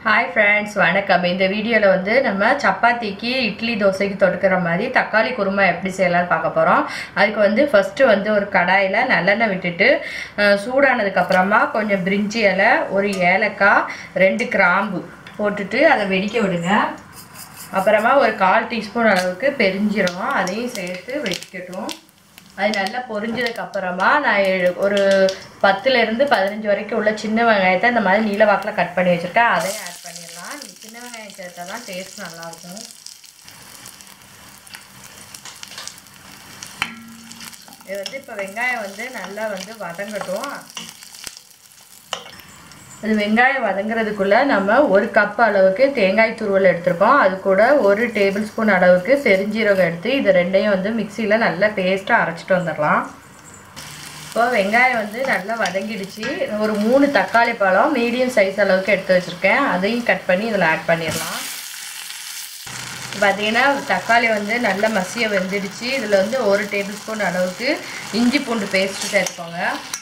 hi friends வணக்கம் இந்த வீடியோவில் வந்து நம்ம சப்பாத்திக்கு இட்லி தோசைக்கு தொடுக்கிற மாதிரி தக்காளி குருமா எப்படி செய்யலாம்னு பார்க்க போகிறோம் அதுக்கு வந்து ஃபஸ்ட்டு வந்து ஒரு கடாயில் நல்லெண்ணெய் விட்டுட்டு அஹ், சூடானதுக்கப்புறமா கொஞ்சம் பிரிஞ்சி இலை ஒரு ஏலக்காய் ரெண்டு கிராம்பு போட்டுட்டு அதை வெடிக்க விடுங்க அப்புறமா ஒரு கால் டீஸ்பூன் அளவுக்கு பெருஞ்சீரகம் அதையும் சேர்த்து வெடிக்கட்டும் அது நல்லா பொரிஞ்சதுக்கு அப்புறமா நான் எ- ஒரு பத்துலேருந்து பதினஞ்சு வரைக்கும் உள்ள சின்ன வெங்காயத்தை இந்த மாதிரி நீல வாக்கில் கட் பண்ணி வச்சுருக்கேன் அதையும் ஆட் பண்ணிடலாம் நீ சின்ன வெங்காயம் சேர்த்தா தான் டேஸ்ட் நல்லாயிருக்கும் இது வந்து இப்போ வெங்காயம் வந்து நல்லா வந்து வதங்கட்டும் அது வெங்காயம் வதங்குறதுக்குள்ள நம்ம ஒரு கப் அளவுக்கு தேங்காய் துருவல் எடுத்திருக்கோம் அது கூட ஒரு டேபிள் ஸ்பூன் அளவுக்கு பெருஞ்சீரகம் எடுத்து இது ரெண்டையும் வந்து மிக்சியில் நல்லா பேஸ்ட்டாக அரைச்சிட்டு வந்துடலாம் இப்போ வெங்காயம் வந்து நல்லா வதங்கிடுச்சு ஒரு மூணு தக்காளி பழம் மீடியம் சைஸ் அளவுக்கு எடுத்து வச்சுருக்கேன் அதையும் கட் பண்ணி இதில் ஆட் பண்ணிடலாம் பார்த்தீங்கன்னா தக்காளி வந்து நல்லா மசிய வெந்துடுச்சு இதில் வந்து ஒரு டேபிள் ஸ்பூன் அளவுக்கு இஞ்சி பூண்டு பேஸ்ட்டு சேர்த்துக்கோங்க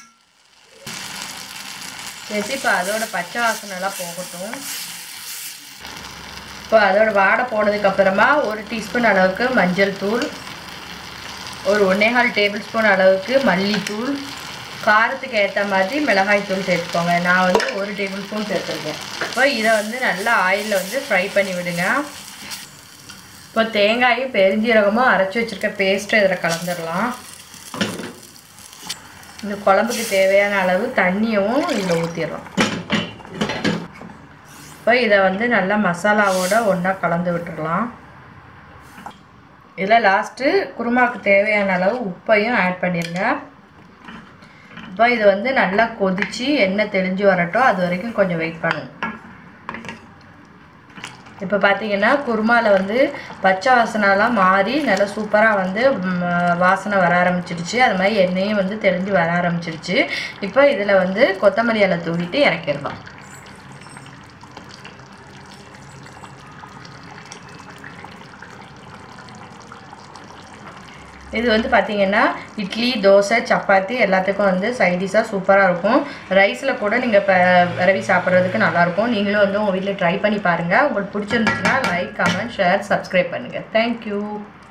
சேர்த்து இப்போ அதோட பச்சை வாசனைலாம் போகட்டும் இப்போ அதோட வாடை போனதுக்கு அப்புறமா ஒரு டீஸ்பூன் அளவுக்கு மஞ்சள் தூள் ஒரு ஒன்னேகால் டேபிள் ஸ்பூன் அளவுக்கு மல்லித்தூள் காரத்துக்கு ஏற்ற மாதிரி மிளகாய் தூள் சேர்த்துக்கோங்க நான் வந்து ஒரு டேபிள் ஸ்பூன் சேர்த்துருக்கேன் இப்போ இதை வந்து நல்லா ஆயிலில் வந்து ஃப்ரை பண்ணி விடுங்க இப்போ தேங்காயும் பெருஞ்சீரகமும் அரைச்சி வச்சுருக்க பேஸ்ட்டை இதில் கலந்துடலாம் இந்த குழம்புக்கு தேவையான அளவு தண்ணியும் இதில் ஊற்றிடலாம் இப்போ இதை வந்து நல்லா மசாலாவோட ஒன்றா கலந்து விட்டுடலாம் இதில் லாஸ்ட்டு குருமாவுக்கு தேவையான அளவு உப்பையும் ஆட் பண்ணிடுங்க இப்போ இது வந்து நல்லா கொதித்து எண்ணெய் தெளிஞ்சு வரட்டும் அது வரைக்கும் கொஞ்சம் வெயிட் பண்ணுங்க இப்போ பார்த்தீங்கன்னா குருமாவில் வந்து பச்சை வாசனைலாம் மாறி நல்லா சூப்பராக வந்து ம், வாசனை வர ஆரம்பிச்சிடுச்சு அது மாதிரி எண்ணெயும் வந்து தெளிஞ்சு வர ஆரம்பிச்சிடுச்சு இப்போ இதில் வந்து கொத்தமல்லி இலை தூவிட்டு இறக்கிடலாம் இது வந்து பார்த்தீங்கன்னா இட்லி தோசை சப்பாத்தி எல்லாத்துக்கும் வந்து சைடிஷாக சூப்பராக இருக்கும் ரைஸில் கூட நீங்கள் இப்போ விரவி சாப்பிட்றதுக்கு நல்லாயிருக்கும் நீங்களும் வந்து உங்கள் வீட்டில் ட்ரை பண்ணி பாருங்கள் உங்களுக்கு பிடிச்சிருந்துச்சுன்னா லைக் கமெண்ட் ஷேர் சப்ஸ்கிரைப் பண்ணுங்கள் தேங்க்யூ